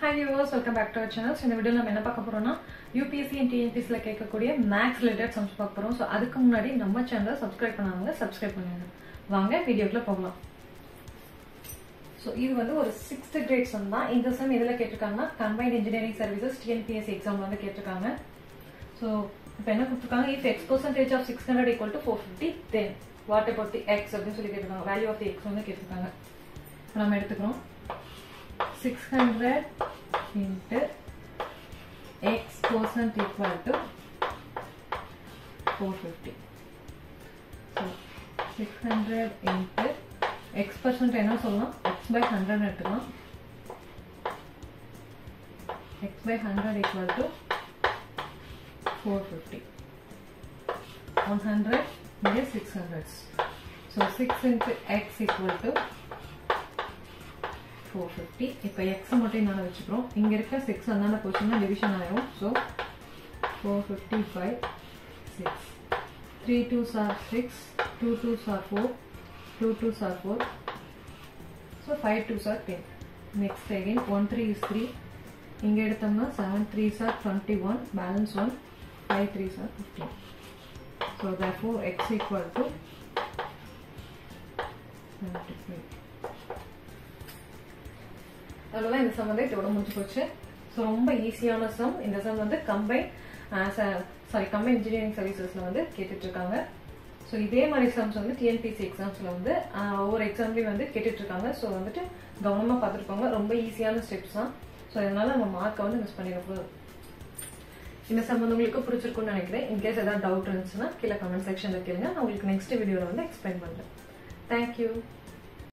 Hi viewers welcome back to our channel இந்த video நம்ம என்ன பார்க்க போறோம்னா யூபிஎஸ்சி அண்ட் டிஎன்பிஎஸ்சியில் கேட்கக்கூடிய மேக்ஸ் ரிலேட்டட் சம்ஸ் பார்க்க போறோம் ஸோ அதுக்கு முன்னாடி நம்ம சேனலை சப்ஸ்கிரைப் பண்ணாங்க சப்ஸ்கிரைப் பண்ணுங்க வாங்க வீடியோக்குள்ள போகலாம் ஸோ இது வந்து ஒரு சிக்ஸ்த் கிரேட் சம் தான் இந்த சம் எதில் கேட்டிருக்காங்கன்னா combined engineering services TNPSC exam வந்து கேட்டிருக்காங்க ஸோ இப்போ என்ன கொடுத்துருக்காங்க if X percentage of six hundred equal to four fifty then what about the X அப்படின்னு சொல்லி கேட்டிருக்காங்க வேல்யூ ஆஃப் தி எக்ஸ் வந்து கேட்டிருக்காங்க இப்போ நம்ம எடுத்துக்கிறோம் 600 into x percent equal to 450. So 600 into x percent என்ன சொல்லலாம் x by 100 எடுத்துக்கலாம் x by 100 equal to 450. 100 இங்கே 600. So 6 into x equal to 450 இப்போ x மட்டும் என்னால வச்சுக்கிறோம் இங்க இருக்க 6 அந்தாண்ட போச்சுன்னா டிவிஷன் ஆயிரும் so 450 by 6 3 2s are 6 2 2s are 4 2 2s are 4 so 5 2s are 10 next again 1 3 is 3 இங்க எடுத்தோம்னா 7 3s are 21 balance 1 5 3s are 15 so therefore x equal to 75 அவ்வளோதான் இந்த சம் வந்து இதோட முடிஞ்சு போச்சு ஸோ ரொம்ப ஈஸியான சம் இந்த சம் வந்து கம்பைன் சாரி கம்பைன் இன்ஜினியரிங் சர்வீசஸில் வந்து கேட்டுட்டு இருக்காங்க ஸோ இதே மாதிரி சம்ஸ் வந்து டிஎன்பிசி எக்ஸாம்ஸில் வந்து ஒவ்வொரு எக்ஸாம்லேயும் வந்து கேட்டுட்டு இருக்காங்க ஸோ வந்துட்டு கவனமாக பார்த்துருப்பாங்க ரொம்ப ஈஸியான ஸ்டெப்ஸ் தான் ஸோ அதனால நம்ம மார்க்கை வந்து மிஸ் பண்ணிடக்கூடாது இந்த சம் வந்து உங்களுக்கு பிடிச்சிருக்கும்னு நினைக்கிறேன் இன்கேஸ் ஏதாவது டவுட் இருந்துச்சுன்னா கீழே கமெண்ட் செக்ஷனில் கேளுங்க நான் உங்களுக்கு நெக்ஸ்ட் வீடியோவில் வந்து எக்ஸ்பிளைன் பண்ணுறேன் தேங்க்யூ